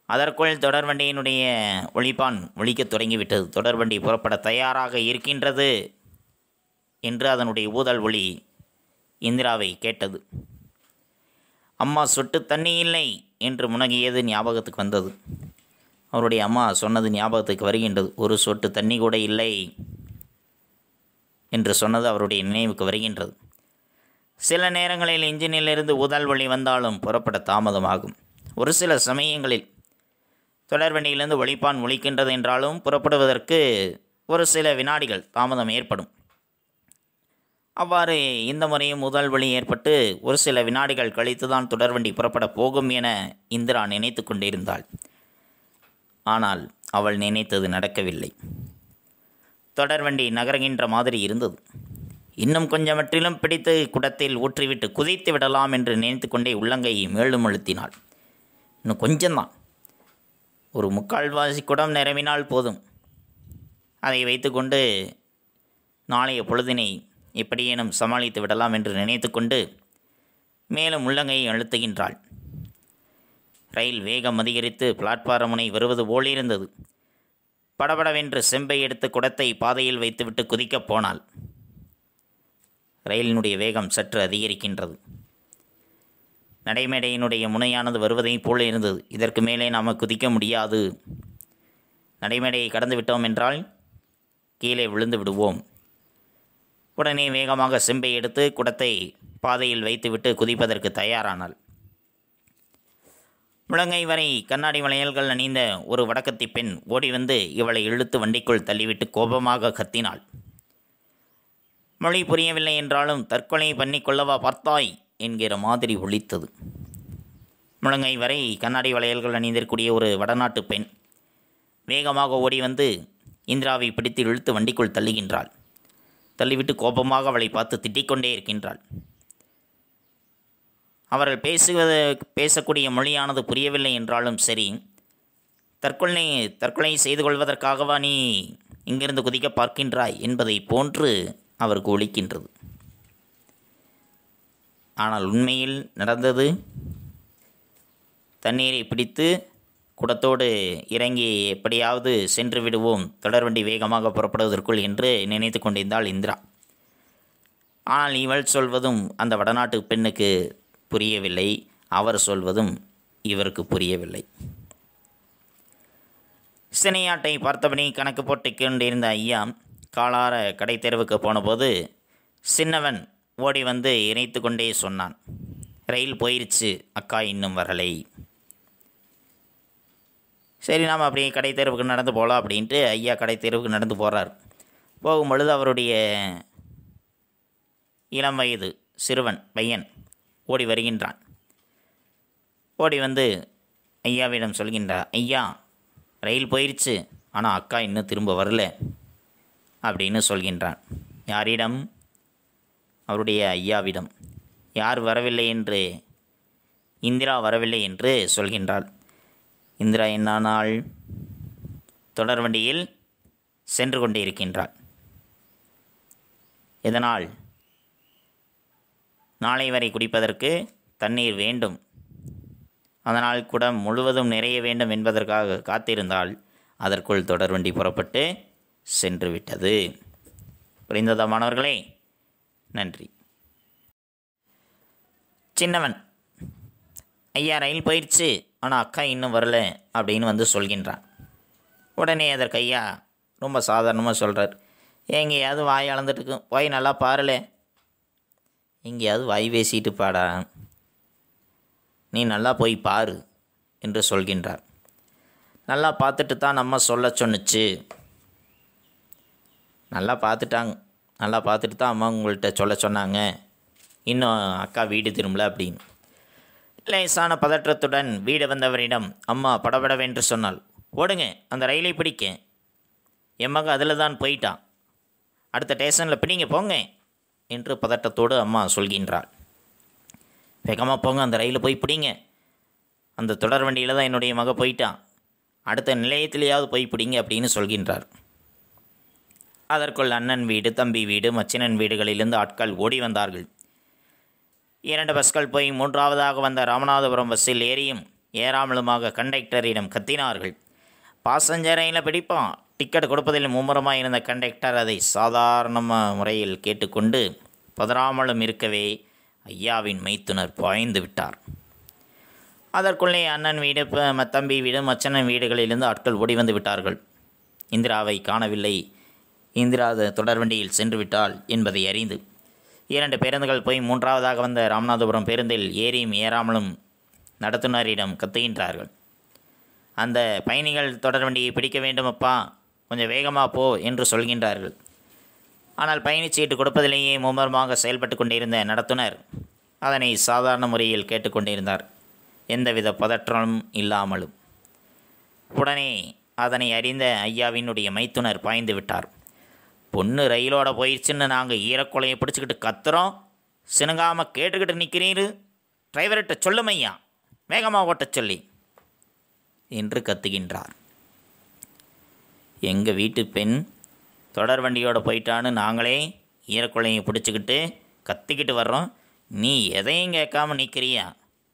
அதற்குள் தொடர்வண்டியினுடைய ஒளிப்பான் ஒழிக்கத் தொடங்கிவிட்டது தொடர்வண்டி புறப்பட தயாராக இருக்கின்றது என்று அதனுடைய ஊதல் ஒளி இந்திராவை கேட்டது அம்மா சொட்டு தண்ணி இல்லை என்று முனகியது ஞாபகத்துக்கு வந்தது அவருடைய அம்மா சொன்னது ஞாபகத்துக்கு வருகின்றது ஒரு சொட்டு தண்ணி கூட இல்லை என்று சொன்னது அவருடைய நினைவுக்கு வருகின்றது சில நேரங்களில் இன்ஜினிலிருந்து ஊதல் ஒளி வந்தாலும் புறப்பட தாமதமாகும் ஒரு சில சமயங்களில் தொடர்வண்டியிலிருந்து ஒளிப்பான் ஒழிக்கின்றது என்றாலும் புறப்படுவதற்கு ஒரு சில வினாடிகள் தாமதம் ஏற்படும் அவ்வாறு இந்த முறையும் முதல் வழி ஏற்பட்டு ஒரு சில வினாடிகள் கழித்து தான் தொடர்வண்டி புறப்பட போகும் என இந்திரா நினைத்து கொண்டிருந்தாள் ஆனால் அவள் நினைத்தது நடக்கவில்லை தொடர்வண்டி நகர்கின்ற மாதிரி இருந்தது இன்னும் கொஞ்சமற்றிலும் பிடித்து குடத்தில் ஊற்றிவிட்டு குதித்து விடலாம் என்று நினைத்து கொண்டே உள்ளங்கை மேலும் அழுத்தினாள் இன்னும் கொஞ்சம்தான் ஒரு முக்கால்வாசி குடம் நிரம்பினால் போதும் அதை வைத்துக்கொண்டு நாளைய பொழுதினை எப்படியேனும் சமாளித்து விடலாம் என்று நினைத்து கொண்டு மேலும் உள்ளங்கையை அழுத்துகின்றாள் ரயில் வேகம் அதிகரித்து பிளாட்பாரம் முனை வருவது போலிருந்தது படபடவென்று செம்பை எடுத்து குடத்தை பாதையில் வைத்துவிட்டு குதிக்கப் போனாள் ரயிலினுடைய வேகம் சற்று அதிகரிக்கின்றது நடைமேடையினுடைய முனையானது வருவதைப் போல இருந்தது இதற்கு மேலே நாம் குதிக்க முடியாது நடைமேடையை கடந்து விட்டோம் என்றால் கீழே விழுந்து விடுவோம் உடனே வேகமாக செம்பை எடுத்து குடத்தை பாதையில் வைத்துவிட்டு குதிப்பதற்கு தயாரானாள் முழங்கை வரை கண்ணாடி வளையல்கள் அணிந்த ஒரு வடக்கத்தி பெண் ஓடி வந்து இவளை இழுத்து வண்டிக்குள் தள்ளிவிட்டு கோபமாக கத்தினாள் மொழி புரியவில்லை என்றாலும் தற்கொலை பண்ணி கொள்ளவா பார்த்தாய் என்கிற மாதிரி ஒழித்தது முழங்கை வரை கண்ணாடி வளையல்கள் அணிந்திருக்கூடிய ஒரு வடநாட்டு பெண் வேகமாக ஓடி வந்து இந்திராவை பிடித்து இழுத்து வண்டிக்குள் தள்ளுகின்றாள் தள்ளிவிட்டு கோபமாக அவளை பார்த்து திட்டிக்கொண்டே இருக்கின்றாள் அவர்கள் பேசுவது பேசக்கூடிய மொழியானது புரியவில்லை என்றாலும் சரி தற்கொலை தற்கொலை செய்து கொள்வதற்காகவா நீ இங்கிருந்து குதிக்க பார்க்கின்றாய் என்பதை போன்று அவருக்கு ஒழிக்கின்றது ஆனால் உண்மையில் நடந்தது தண்ணீரை பிடித்து குடத்தோடு இறங்கி எப்படியாவது சென்று விடுவோம் தொடர்வண்டி வேகமாக புறப்படுவதற்குள் என்று நினைத்து கொண்டிருந்தாள் இந்திரா ஆனால் இவள் சொல்வதும் அந்த வடநாட்டு பெண்ணுக்கு புரியவில்லை அவர் சொல்வதும் இவருக்கு புரியவில்லை சினையாட்டை பார்த்தபடி கணக்கு போட்டு கொண்டிருந்த ஐயா காலார கடை தெருவுக்கு போனபோது சின்னவன் ஓடி வந்து இணைத்து கொண்டே சொன்னான் ரயில் போயிருச்சு அக்கா இன்னும் வரலை சரி நாம் அப்படியே கடை தெருவுக்கு நடந்து போகலாம் அப்படின்ட்டு ஐயா கடை தெருவுக்கு நடந்து போகிறார் போகும்பொழுது அவருடைய இளம் வயது சிறுவன் பையன் ஓடி வருகின்றான் ஓடி வந்து ஐயாவிடம் சொல்கின்றார் ஐயா ரயில் போயிடுச்சு ஆனால் அக்கா இன்னும் திரும்ப வரல அப்படின்னு சொல்கின்றான் யாரிடம் அவருடைய ஐயாவிடம் யார் வரவில்லை என்று இந்திரா வரவில்லை என்று சொல்கின்றாள் இந்திரா என்னானால் தொடர் வண்டியில் சென்று கொண்டே இருக்கின்றாள் இதனால் நாளை வரை குடிப்பதற்கு தண்ணீர் வேண்டும் அதனால் குடம் முழுவதும் நிறைய வேண்டும் என்பதற்காக காத்திருந்தால் அதற்குள் தொடர்வண்டி புறப்பட்டு சென்று விட்டது புரிந்ததா மாணவர்களே நன்றி சின்னவன் ஐயா ரயில் போயிடுச்சு ஆனால் அக்கா இன்னும் வரல அப்படின்னு வந்து சொல்கின்றான் உடனே அதற்கு ஐயா ரொம்ப சாதாரணமாக சொல்கிறார் எங்கேயாவது வாய் அளந்துட்டு இருக்கும் போய் நல்லா பாருலே எங்கேயாவது வாய் பேசிட்டு பாடா நீ நல்லா போய் பாரு என்று சொல்கின்றார் நல்லா பார்த்துட்டு தான் நம்ம சொல்ல சொன்னுச்சு நல்லா பார்த்துட்டாங்க நல்லா பார்த்துட்டு தான் அம்மா உங்கள்கிட்ட சொல்ல சொன்னாங்க இன்னும் அக்கா வீடு திரும்பல அப்படின்னு லேசான பதற்றத்துடன் வீடு வந்தவரிடம் அம்மா படபடவென்று சொன்னாள் ஓடுங்க அந்த ரயிலை பிடிக்க என் மக அதில் தான் போயிட்டான் அடுத்த ஸ்டேஷனில் பிடிங்க போங்க என்று பதட்டத்தோடு அம்மா சொல்கின்றாள் வேகமாக போங்க அந்த ரயிலில் போய் பிடிங்க அந்த தொடர் வண்டியில் தான் என்னுடைய மக போயிட்டான் அடுத்த நிலையத்திலேயாவது போய் பிடிங்க அப்படின்னு சொல்கின்றார் அதற்குள் அண்ணன் வீடு தம்பி வீடு மச்சினன் வீடுகளிலிருந்து ஆட்கள் ஓடி வந்தார்கள் இரண்டு பஸ்கள் போய் மூன்றாவதாக வந்த ராமநாதபுரம் பஸ்ஸில் ஏறியும் ஏறாமலுமாக கண்டக்டரிடம் கத்தினார்கள் பாசஞ்சர் ரயிலில் பிடிப்போம் டிக்கெட் கொடுப்பதில் மும்முரமாக இருந்த கண்டக்டர் அதை சாதாரண முறையில் கேட்டுக்கொண்டு பதறாமலும் இருக்கவே ஐயாவின் மைத்துனர் பாய்ந்து விட்டார் அதற்குள்ளே அண்ணன் வீடு ப- ம- தம்பி வீடு மச்சனன் வீடுகளிலிருந்து ஆட்கள் ஓடி வந்து விட்டார்கள் இந்திராவை காணவில்லை இந்திரா அது தொடர்வண்டியில் சென்று விட்டாள் என்பதை அறிந்து இரண்டு பேருந்துகள் போய் மூன்றாவதாக வந்த ராமநாதபுரம் பேருந்தில் ஏறியும் ஏறாமலும் நடத்துனரிடம் கத்துகின்றார்கள் அந்த பயணிகள் தொடர்வண்டியை பிடிக்க வேண்டும் அப்பா கொஞ்சம் வேகமாக போ என்று சொல்கின்றார்கள் ஆனால் பயணிச்சீட்டு கொடுப்பதிலேயே மும்மரமாக செயல்பட்டு கொண்டிருந்த நடத்துனர் அதனை சாதாரண முறையில் கேட்டுக்கொண்டிருந்தார் எந்தவித பதற்றமும் இல்லாமலும் உடனே அதனை அறிந்த ஐயாவினுடைய மைத்துனர் பாய்ந்து விட்டார் பொண்ணு ரயிலோட போயிடுச்சுன்னு நாங்கள் ஈரக்குலையை பிடிச்சிக்கிட்டு கத்துறோம் சினுங்காமல் கேட்டுக்கிட்டு நிற்கிறீரு டிரைவர்கிட்ட சொல்லும் ஐயா வேகமாக ஓட்டச் சொல்லி என்று கத்துகின்றார் எங்கள் வீட்டு பெண் தொடர் வண்டியோட போயிட்டான்னு நாங்களே ஈரக்குலையை பிடிச்சிக்கிட்டு கத்திக்கிட்டு வர்றோம் நீ எதையும் கேட்காம நிற்கிறியா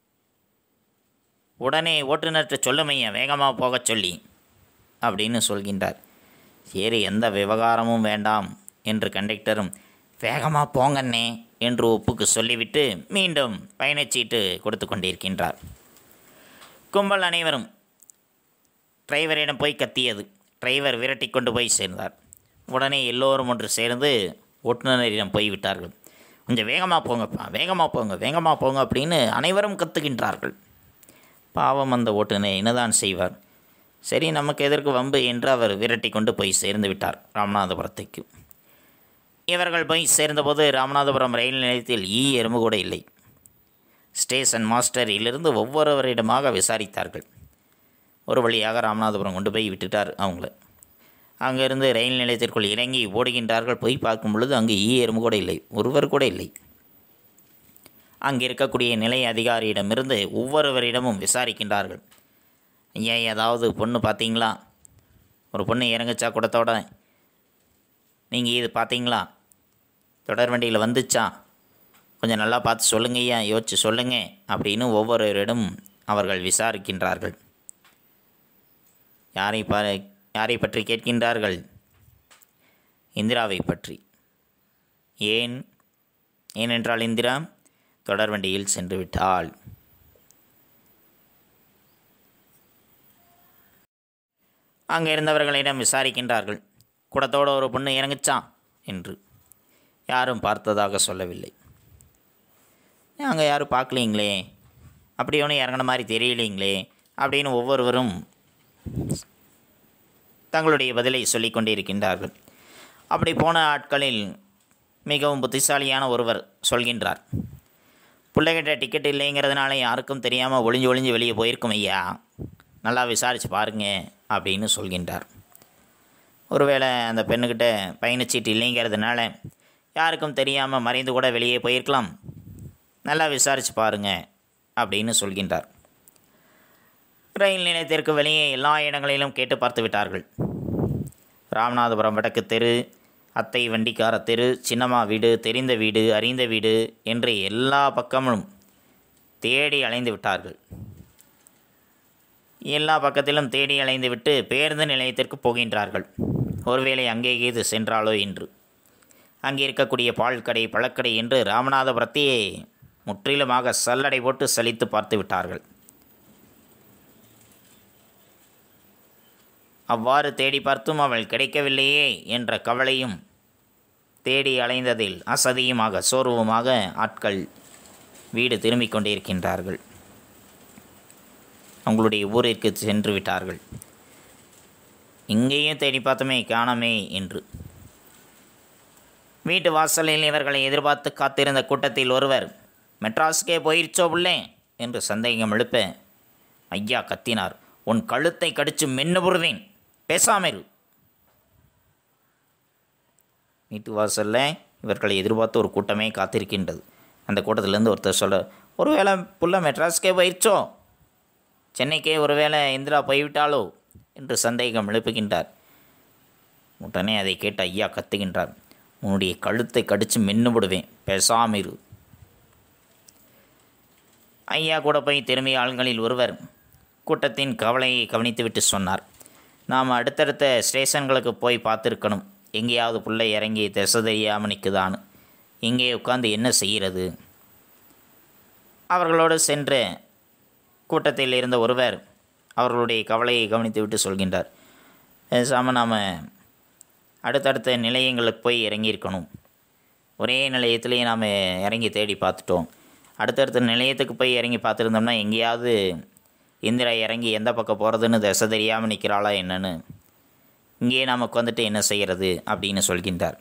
உடனே ஓட்டுநர்கிட்ட சொல்லுமையா வேகமாக போகச் சொல்லி அப்படின்னு சொல்கின்றார் சரி எந்த விவகாரமும் வேண்டாம் என்று கண்டக்டரும் வேகமாக போங்கண்ணே என்று ஒப்புக்கு சொல்லிவிட்டு மீண்டும் பயணச்சீட்டு கொடுத்து கொண்டிருக்கின்றார் கும்பல் அனைவரும் டிரைவரிடம் போய் கத்தியது டிரைவர் விரட்டி கொண்டு போய் சேர்ந்தார் உடனே எல்லோரும் ஒன்று சேர்ந்து ஓட்டுநரிடம் போய்விட்டார்கள் கொஞ்சம் வேகமாக போங்கப்பா வேகமாக போங்க வேகமாக போங்க அப்படின்னு அனைவரும் கத்துகின்றார்கள் பாவம் அந்த ஓட்டுநர் என்னதான் செய்வார் சரி நமக்கு எதற்கு வம்பு என்று அவர் விரட்டி கொண்டு போய் சேர்ந்து விட்டார் ராமநாதபுரத்துக்கு இவர்கள் போய் சேர்ந்தபோது ராமநாதபுரம் ரயில் நிலையத்தில் ஈ எறும்பு கூட இல்லை ஸ்டேஷன் மாஸ்டரிலிருந்து ஒவ்வொருவரிடமாக விசாரித்தார்கள் ஒரு வழியாக ராமநாதபுரம் கொண்டு போய் விட்டுட்டார் அவங்கள அங்கிருந்து ரயில் நிலையத்திற்குள் இறங்கி ஓடுகின்றார்கள் போய் பார்க்கும் பொழுது அங்கு ஈ எறும்பு கூட இல்லை ஒருவர் கூட இல்லை அங்கே இருக்கக்கூடிய நிலைய அதிகாரியிடமிருந்து ஒவ்வொருவரிடமும் விசாரிக்கின்றார்கள் ஐயா ஏதாவது பொண்ணு பார்த்தீங்களா ஒரு பொண்ணு இறங்குச்சா கூடத்தோட நீங்கள் இது பார்த்தீங்களா தொடர் வண்டியில் வந்துச்சா கொஞ்சம் நல்லா பார்த்து சொல்லுங்க ஐயா யோசிச்சு சொல்லுங்க அப்படின்னு ஒவ்வொருவரிடம் அவர்கள் விசாரிக்கின்றார்கள் யாரை ப யாரை பற்றி கேட்கின்றார்கள் இந்திராவை பற்றி ஏன் ஏனென்றால் இந்திரா தொடர்வண்டியில் சென்று விட்டாள் அங்கே இருந்தவர்களிடம் விசாரிக்கின்றார்கள் குடத்தோட ஒரு பொண்ணு இறங்குச்சான் என்று யாரும் பார்த்ததாக சொல்லவில்லை அங்கே யாரும் பார்க்கலீங்களே அப்படி ஒன்றும் இறங்கின மாதிரி தெரியலீங்களே அப்படின்னு ஒவ்வொருவரும் தங்களுடைய பதிலை சொல்லிக் கொண்டிருக்கின்றார்கள் அப்படி போன ஆட்களில் மிகவும் புத்திசாலியான ஒருவர் சொல்கின்றார் பிள்ளைகிட்ட டிக்கெட் இல்லைங்கிறதுனால யாருக்கும் தெரியாமல் ஒளிஞ்சு ஒளிஞ்சு வெளியே போயிருக்கும் ஐயா நல்லா விசாரித்து பாருங்க அப்படின்னு சொல்கின்றார் ஒருவேளை அந்த பெண்ணுக்கிட்ட பயணச்சீட்டு இல்லைங்கிறதுனால யாருக்கும் தெரியாமல் மறைந்து கூட வெளியே போயிருக்கலாம் நல்லா விசாரித்து பாருங்க அப்படின்னு சொல்கின்றார் ரயில் நிலையத்திற்கு வெளியே எல்லா இடங்களிலும் கேட்டு பார்த்து விட்டார்கள் ராமநாதபுரம் வடக்கு தெரு அத்தை வண்டிக்கார தெரு சின்னம்மா வீடு தெரிந்த வீடு அறிந்த வீடு என்று எல்லா பக்கமும் தேடி அலைந்து விட்டார்கள் எல்லா பக்கத்திலும் தேடி அலைந்து விட்டு பேருந்து நிலையத்திற்கு போகின்றார்கள் ஒருவேளை அங்கே இது சென்றாலோ என்று அங்கே இருக்கக்கூடிய பால் கடை பழக்கடை என்று ராமநாதபுரத்தையே முற்றிலுமாக சல்லடை போட்டு சலித்து பார்த்து விட்டார்கள் அவ்வாறு தேடி பார்த்தும் அவள் கிடைக்கவில்லையே என்ற கவலையும் தேடி அலைந்ததில் அசதியுமாக சோர்வுமாக ஆட்கள் வீடு திரும்பிக் கொண்டிருக்கின்றார்கள் அவங்களுடைய ஊரிற்கு சென்று விட்டார்கள் இங்கேயும் தேடி பார்த்தோமே காணோமே என்று வீட்டு வாசலில் இவர்களை எதிர்பார்த்து காத்திருந்த கூட்டத்தில் ஒருவர் மெட்ராஸுக்கே போயிருச்சோ உள்ளே என்று சந்தேகம் எழுப்ப ஐயா கத்தினார் உன் கழுத்தை கடிச்சு மென்னு புடுவேன் பேசாம இரு வீட்டு வாசலில் இவர்களை எதிர்பார்த்து ஒரு கூட்டமே காத்திருக்கின்றது அந்த கூட்டத்திலேருந்து ஒருத்தர் சொல்ல ஒருவேளை புள்ள மெட்ராஸ்க்கே போயிடுச்சோ சென்னைக்கே ஒருவேளை இந்திரா போய்விட்டாளோ என்று சந்தேகம் எழுப்புகின்றார் உடனே அதை கேட்டு ஐயா கத்துகின்றார் உன்னுடைய கழுத்தை கடிச்சு மென்னு விடுவேன் பேசாம இரு ஐயா கூட போய் திரும்பிய ஆள்களில் ஒருவர் கூட்டத்தின் கவலையை கவனித்துவிட்டு சொன்னார் நாம் அடுத்தடுத்த ஸ்டேஷன்களுக்கு போய் பார்த்துருக்கணும் எங்கேயாவது புள்ளை இறங்கி திசை தெரியாமல் நிற்குதான்னு இங்கே உட்காந்து என்ன செய்கிறது அவர்களோடு சென்ற கூட்டத்தில் இருந்த ஒருவர் அவர்களுடைய கவலையை கவனித்துவிட்டு சொல்கின்றார் பேசாமல் நாம் அடுத்தடுத்த நிலையங்களுக்கு போய் இறங்கியிருக்கணும் ஒரே நிலையத்திலேயே நாம் இறங்கி தேடி பார்த்துட்டோம் அடுத்தடுத்த நிலையத்துக்கு போய் இறங்கி பார்த்துருந்தோம்னா எங்கேயாவது இந்திரா இறங்கி எந்த பக்கம் போகிறதுன்னு திசை தெரியாமல் நிற்கிறாளா என்னன்னு இங்கேயே நாம் உட்காந்துட்டு என்ன செய்கிறது அப்படின்னு சொல்கின்றார்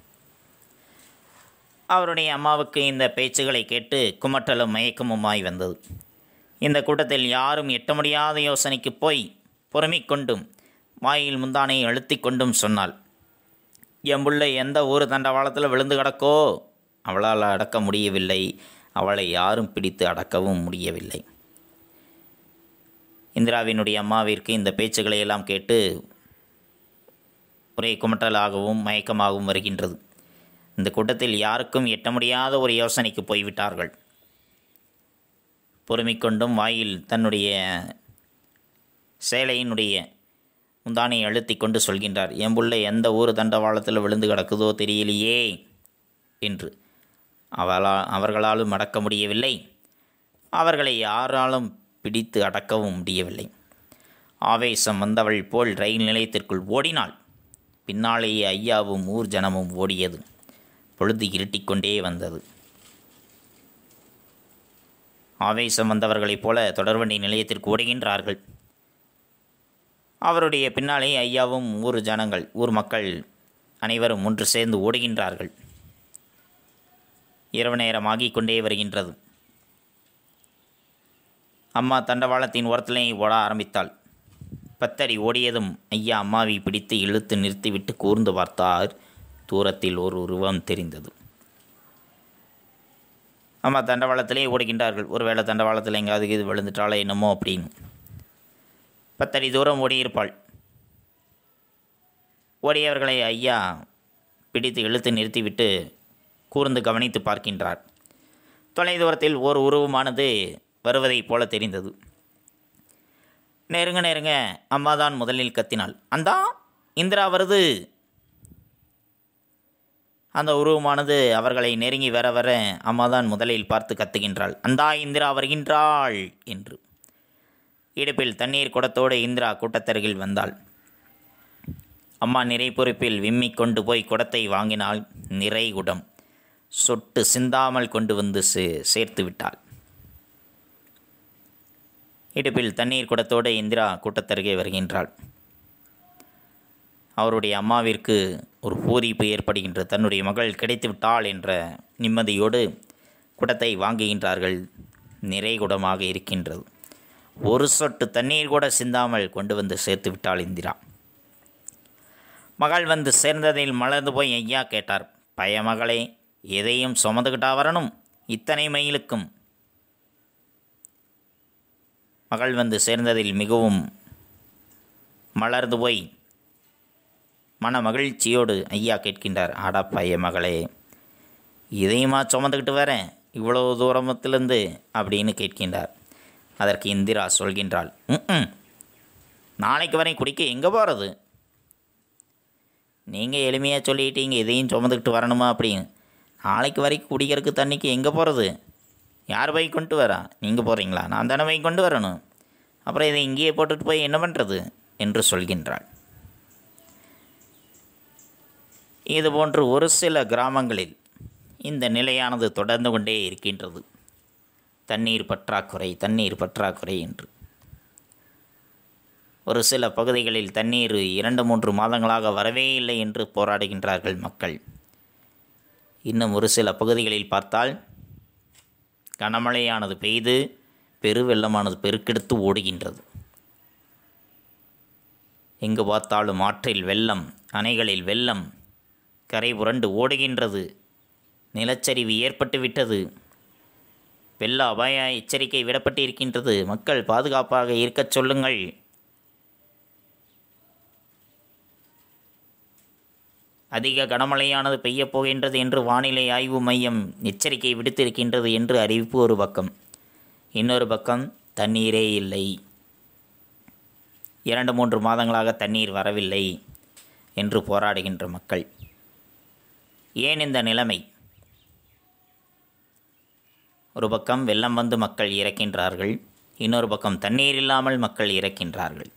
அவருடைய அம்மாவுக்கு இந்த பேச்சுகளை கேட்டு குமட்டலும் மயக்கமுமாய் வந்தது இந்த கூட்டத்தில் யாரும் எட்ட முடியாத யோசனைக்கு போய் பொறுமிக் கொண்டும் வாயில் முந்தானை அழுத்தி கொண்டும் சொன்னாள் என் புள்ள எந்த ஊர் தண்டவாளத்தில் விழுந்து கிடக்கோ அவளால் அடக்க முடியவில்லை அவளை யாரும் பிடித்து அடக்கவும் முடியவில்லை இந்திராவினுடைய அம்மாவிற்கு இந்த பேச்சுக்களை எல்லாம் கேட்டு ஒரே குமட்டலாகவும் மயக்கமாகவும் வருகின்றது இந்த கூட்டத்தில் யாருக்கும் எட்ட முடியாத ஒரு யோசனைக்கு போய்விட்டார்கள் பொறுமிக்கொண்டும் வாயில் தன்னுடைய சேலையினுடைய முந்தானை அழுத்தி கொண்டு சொல்கின்றார் என் புள்ள எந்த ஊர் தண்டவாளத்தில் விழுந்து கிடக்குதோ தெரியலையே என்று அவளா அவர்களாலும் அடக்க முடியவில்லை அவர்களை யாராலும் பிடித்து அடக்கவும் முடியவில்லை ஆவேசம் வந்தவள் போல் ரயில் நிலையத்திற்குள் ஓடினாள் பின்னாலேயே ஐயாவும் ஊர் ஜனமும் ஓடியது பொழுது இருட்டிக்கொண்டே வந்தது ஆவேசம் வந்தவர்களைப் போல தொடர்வண்டி நிலையத்திற்கு ஓடுகின்றார்கள் அவருடைய பின்னாலே ஐயாவும் ஊர் ஜனங்கள் ஊர் மக்கள் அனைவரும் ஒன்று சேர்ந்து ஓடுகின்றார்கள் இரவு நேரமாகிக் கொண்டே வருகின்றது அம்மா தண்டவாளத்தின் ஓரத்திலே ஓட ஆரம்பித்தாள் பத்தடி ஓடியதும் ஐயா அம்மாவை பிடித்து இழுத்து நிறுத்திவிட்டு கூர்ந்து பார்த்தார் தூரத்தில் ஒரு உருவம் தெரிந்தது அம்மா தண்டவாளத்திலே ஓடுகின்றார்கள் ஒருவேளை தண்டவாளத்தில் எங்காவது இது விழுந்துட்டாலே என்னமோ அப்படின்னு பத்தடி தூரம் ஓடியிருப்பாள் ஓடியவர்களை ஐயா பிடித்து இழுத்து நிறுத்திவிட்டு கூர்ந்து கவனித்து பார்க்கின்றார் தொலைதூரத்தில் ஓர் உருவமானது வருவதைப் போல தெரிந்தது நெருங்க நெருங்க அம்மா தான் முதலில் கத்தினாள் அந்தா இந்திரா வருது அந்த உருவமானது அவர்களை நெருங்கி வர வர அம்மா தான் முதலில் பார்த்து கத்துகின்றாள் அந்தா இந்திரா வருகின்றாள் என்று இடுப்பில் தண்ணீர் குடத்தோடு இந்திரா கூட்டத்தருகில் வந்தாள் அம்மா நிறை பொறுப்பில் விம்மிக் கொண்டு போய் குடத்தை வாங்கினாள் நிறை குடம் சொட்டு சிந்தாமல் கொண்டு வந்து சே சேர்த்து விட்டாள் இடுப்பில் தண்ணீர் குடத்தோடு இந்திரா கூட்டத்தருகே வருகின்றாள் அவருடைய அம்மாவிற்கு ஒரு பூரிப்பு ஏற்படுகின்றது தன்னுடைய மகள் கிடைத்து விட்டாள் என்ற நிம்மதியோடு குடத்தை வாங்குகின்றார்கள் நிறை குடமாக இருக்கின்றது ஒரு சொட்டு தண்ணீர் கூட சிந்தாமல் கொண்டு வந்து சேர்த்து விட்டாள் இந்திரா மகள் வந்து சேர்ந்ததில் மலர்ந்து போய் ஐயா கேட்டார் பய மகளே எதையும் சுமந்துக்கிட்டா வரணும் இத்தனை மைலுக்கும் மகள் வந்து சேர்ந்ததில் மிகவும் மலர்ந்து போய் மன மகிழ்ச்சியோடு ஐயா கேட்கின்றார் ஆடா பைய மகளே இதையுமா சுமந்துக்கிட்டு வரேன் இவ்வளோ தூரமத்திலிருந்து அப்படின்னு கேட்கின்றார் அதற்கு இந்திரா சொல்கின்றாள் ம் நாளைக்கு வரை குடிக்க எங்கே போகிறது நீங்கள் எளிமையாக சொல்லிட்டீங்க இதையும் சுமந்துக்கிட்டு வரணுமா அப்படின்னு நாளைக்கு வரைக்கும் குடிக்கிறதுக்கு தண்ணிக்கு எங்கே போகிறது யார் போய் கொண்டு வரா நீங்கள் போகிறீங்களா நான் தானே போய் கொண்டு வரணும் அப்புறம் இதை இங்கேயே போட்டுட்டு போய் என்ன பண்ணுறது என்று சொல்கின்றாள் இதுபோன்று ஒரு சில கிராமங்களில் இந்த நிலையானது தொடர்ந்து கொண்டே இருக்கின்றது தண்ணீர் பற்றாக்குறை தண்ணீர் பற்றாக்குறை என்று ஒரு சில பகுதிகளில் தண்ணீர் இரண்டு மூன்று மாதங்களாக வரவே இல்லை என்று போராடுகின்றார்கள் மக்கள் இன்னும் ஒரு சில பகுதிகளில் பார்த்தால் கனமழையானது பெய்து பெருவெள்ளமானது பெருக்கெடுத்து ஓடுகின்றது எங்கு பார்த்தாலும் ஆற்றில் வெள்ளம் அணைகளில் வெள்ளம் கரை புரண்டு ஓடுகின்றது நிலச்சரிவு ஏற்பட்டு விட்டது வெள்ள அபாய எச்சரிக்கை விடப்பட்டு இருக்கின்றது மக்கள் பாதுகாப்பாக இருக்கச் சொல்லுங்கள் அதிக கனமழையானது பெய்யப் போகின்றது என்று வானிலை ஆய்வு மையம் எச்சரிக்கை விடுத்திருக்கின்றது என்று அறிவிப்பு ஒரு பக்கம் இன்னொரு பக்கம் தண்ணீரே இல்லை இரண்டு மூன்று மாதங்களாக தண்ணீர் வரவில்லை என்று போராடுகின்ற மக்கள் ஏன் இந்த நிலைமை ஒரு பக்கம் வெள்ளம் வந்து மக்கள் இறக்கின்றார்கள் இன்னொரு பக்கம் தண்ணீர் இல்லாமல் மக்கள் இறக்கின்றார்கள்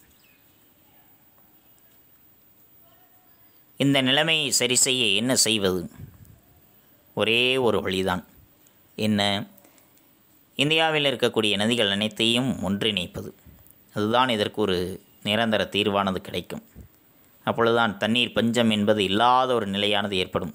இந்த நிலைமையை சரி செய்ய என்ன செய்வது ஒரே ஒரு வழிதான் என்ன இந்தியாவில் இருக்கக்கூடிய நதிகள் அனைத்தையும் ஒன்றிணைப்பது அதுதான் இதற்கு ஒரு நிரந்தர தீர்வானது கிடைக்கும் அப்பொழுதுதான் தண்ணீர் பஞ்சம் என்பது இல்லாத ஒரு நிலையானது ஏற்படும்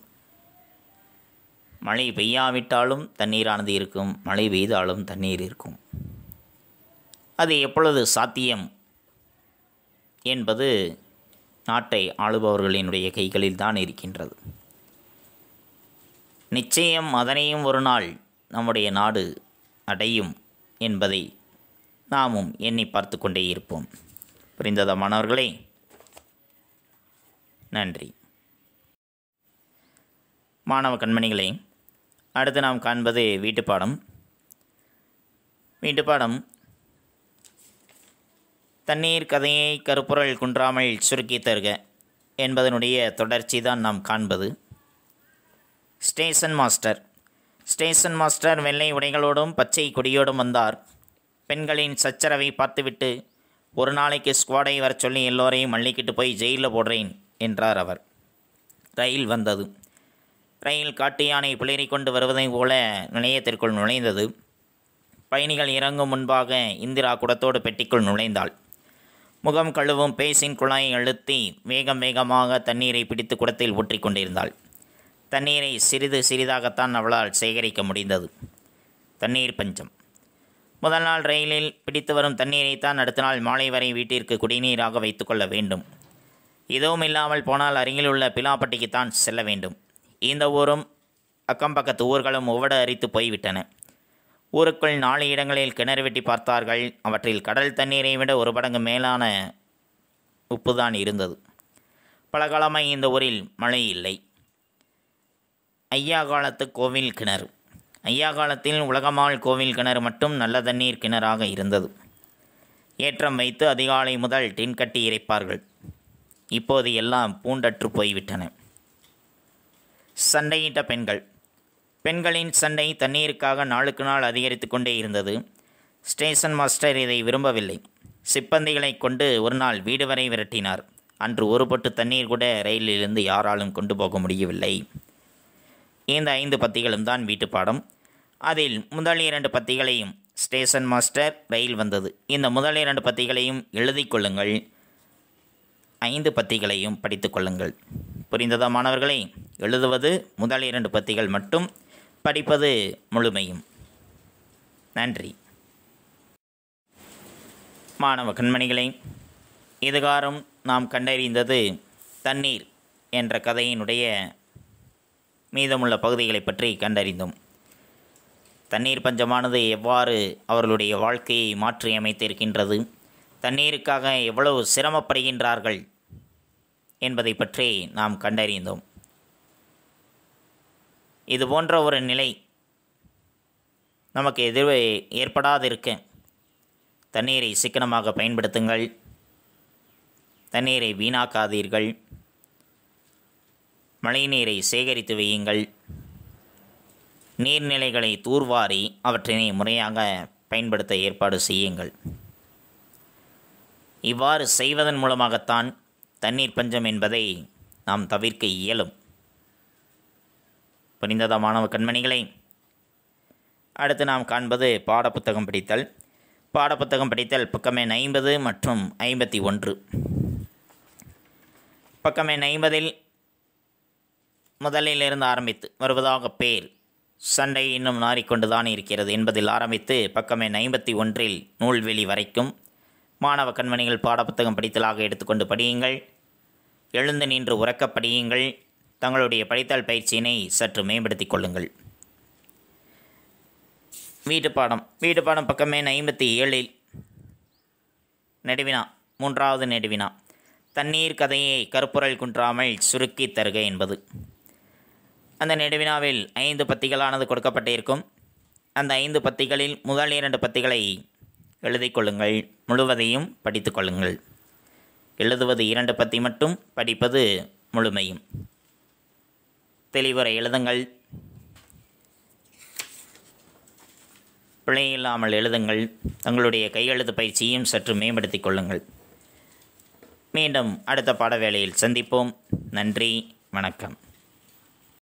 மழை பெய்யாவிட்டாலும் தண்ணீரானது இருக்கும் மழை பெய்தாலும் தண்ணீர் இருக்கும் அது எப்பொழுது சாத்தியம் என்பது நாட்டை ஆளுபவர்களினுடைய கைகளில் தான் இருக்கின்றது நிச்சயம் அதனையும் ஒரு நாள் நம்முடைய நாடு அடையும் என்பதை நாமும் எண்ணி பார்த்து கொண்டே இருப்போம் புரிந்ததா மாணவர்களே நன்றி மாணவ கண்மணிகளே அடுத்து நாம் காண்பது வீட்டுப்பாடம் வீட்டுப்பாடம் தண்ணீர் கதையை கருப்பொருள் குன்றாமல் சுருக்கி தருக என்பதனுடைய தொடர்ச்சி தான் நாம் காண்பது ஸ்டேஷன் மாஸ்டர் ஸ்டேஷன் மாஸ்டர் வெள்ளை உடைகளோடும் பச்சை கொடியோடும் வந்தார் பெண்களின் சச்சரவை பார்த்துவிட்டு ஒரு நாளைக்கு ஸ்குவாடை வரச் சொல்லி எல்லோரையும் மல்லிக்கிட்டு போய் ஜெயிலில் போடுறேன் என்றார் அவர் ரயில் வந்தது ரயில் காட்டு யானை பிளறி கொண்டு வருவதைப் போல நிலையத்திற்குள் நுழைந்தது பயணிகள் இறங்கும் முன்பாக இந்திரா குடத்தோடு பெட்டிக்குள் நுழைந்தாள் முகம் கழுவும் பேசின் குழாயை அழுத்தி வேகம் வேகமாக தண்ணீரை பிடித்து குடத்தில் ஊற்றிக் கொண்டிருந்தாள் தண்ணீரை சிறிது சிறிதாகத்தான் அவளால் சேகரிக்க முடிந்தது தண்ணீர் பஞ்சம் முதல் நாள் ரயிலில் பிடித்து வரும் தண்ணீரைத்தான் அடுத்த நாள் மாலை வரை வீட்டிற்கு குடிநீராக வைத்துக்கொள்ள வேண்டும் இதுவும் இல்லாமல் போனால் அருகிலுள்ள பிலாப்பட்டிக்குத்தான் செல்ல வேண்டும் இந்த ஊரும் அக்கம் பக்கத்து ஊர்களும் ஒவ்வொரு அரித்து போய்விட்டன ஊருக்குள் நாலு இடங்களில் கிணறு வெட்டி பார்த்தார்கள் அவற்றில் கடல் தண்ணீரை விட ஒரு மடங்கு மேலான உப்புதான் இருந்தது பல காலமாய் இந்த ஊரில் மழை இல்லை ஐயா காலத்து கோவில் கிணறு ஐயா காலத்தில் உலகமாள் கோவில் கிணறு மட்டும் நல்ல தண்ணீர் கிணறாக இருந்தது ஏற்றம் வைத்து அதிகாலை முதல் டின் கட்டி இறைப்பார்கள் இப்போது எல்லாம் பூண்டற்று போய்விட்டன சண்டையிட்ட பெண்கள் பெண்களின் சண்டை தண்ணீருக்காக நாளுக்கு நாள் அதிகரித்து கொண்டே இருந்தது ஸ்டேஷன் மாஸ்டர் இதை விரும்பவில்லை சிப்பந்திகளை கொண்டு ஒரு நாள் வீடு வரை விரட்டினார் அன்று ஒரு பொட்டு தண்ணீர் கூட ரயிலிலிருந்து யாராலும் கொண்டு போக முடியவில்லை இந்த ஐந்து பத்திகளும் தான் வீட்டுப்பாடம் அதில் முதல் இரண்டு பத்திகளையும் ஸ்டேஷன் மாஸ்டர் ரயில் வந்தது இந்த முதல் இரண்டு பத்திகளையும் எழுதி கொள்ளுங்கள் ஐந்து பத்திகளையும் படித்து கொள்ளுங்கள் புரிந்ததா மாணவர்களே எழுதுவது முதல் இரண்டு பத்திகள் மட்டும் படிப்பது முழுமையும் நன்றி மாணவ கண்மணிகளே இதுகாரும் நாம் கண்டறிந்தது தண்ணீர் என்ற கதையினுடைய மீதமுள்ள பகுதிகளை பற்றி கண்டறிந்தோம் தண்ணீர் பஞ்சமானது எவ்வாறு அவர்களுடைய வாழ்க்கையை மாற்றி அமைத்திருக்கின்றது தண்ணீருக்காக எவ்வளவு சிரமப்படுகின்றார்கள் என்பதை பற்றி நாம் கண்டறிந்தோம் இது போன்ற ஒரு நிலை நமக்கு எதிர் ஏற்படாதிருக்க தண்ணீரை சிக்கனமாக பயன்படுத்துங்கள் தண்ணீரை வீணாக்காதீர்கள் மழைநீரை சேகரித்து வையுங்கள் நீர்நிலைகளை தூர்வாரி அவற்றினை முறையாக பயன்படுத்த ஏற்பாடு செய்யுங்கள் இவ்வாறு செய்வதன் மூலமாகத்தான் தண்ணீர் பஞ்சம் என்பதை நாம் தவிர்க்க இயலும் புரிந்ததா மாணவ கண்மணிகளை அடுத்து நாம் காண்பது பாடப்புத்தகம் படித்தல் பாடப்புத்தகம் படித்தல் பக்கம் எண் ஐம்பது மற்றும் ஐம்பத்தி ஒன்று பக்கம் எண் ஐம்பதில் முதலில் இருந்து ஆரம்பித்து வருவதாக பேர் சண்டை இன்னும் நாறிக்கொண்டுதான் இருக்கிறது என்பதில் ஆரம்பித்து பக்கம் எண் ஐம்பத்தி ஒன்றில் நூல்வெளி வரைக்கும் மாணவ கண்மணிகள் பாடப்புத்தகம் படித்தலாக எடுத்துக்கொண்டு படியுங்கள் எழுந்து நின்று உறக்கப் படியுங்கள் தங்களுடைய படித்தல் பயிற்சியினை சற்று மேம்படுத்திக் கொள்ளுங்கள் வீட்டுப்பாடம் வீட்டுப்பாடம் பக்கமே ஐம்பத்தி ஏழில் நெடுவினா மூன்றாவது நெடுவினா தண்ணீர் கதையை கருப்புரல் குன்றாமல் சுருக்கி தருக என்பது அந்த நெடுவினாவில் ஐந்து பத்திகளானது கொடுக்கப்பட்டிருக்கும் அந்த ஐந்து பத்திகளில் முதல் இரண்டு பத்திகளை எழுதிக் கொள்ளுங்கள் முழுவதையும் படித்துக் கொள்ளுங்கள் எழுதுவது இரண்டு பத்தி மட்டும் படிப்பது முழுமையும் தெளிவுரை எழுதுங்கள் பிழையில்லாமல் எழுதுங்கள் தங்களுடைய கையெழுத்து பயிற்சியையும் சற்று மேம்படுத்திக் கொள்ளுங்கள் மீண்டும் அடுத்த பாட வேளையில் சந்திப்போம் நன்றி வணக்கம்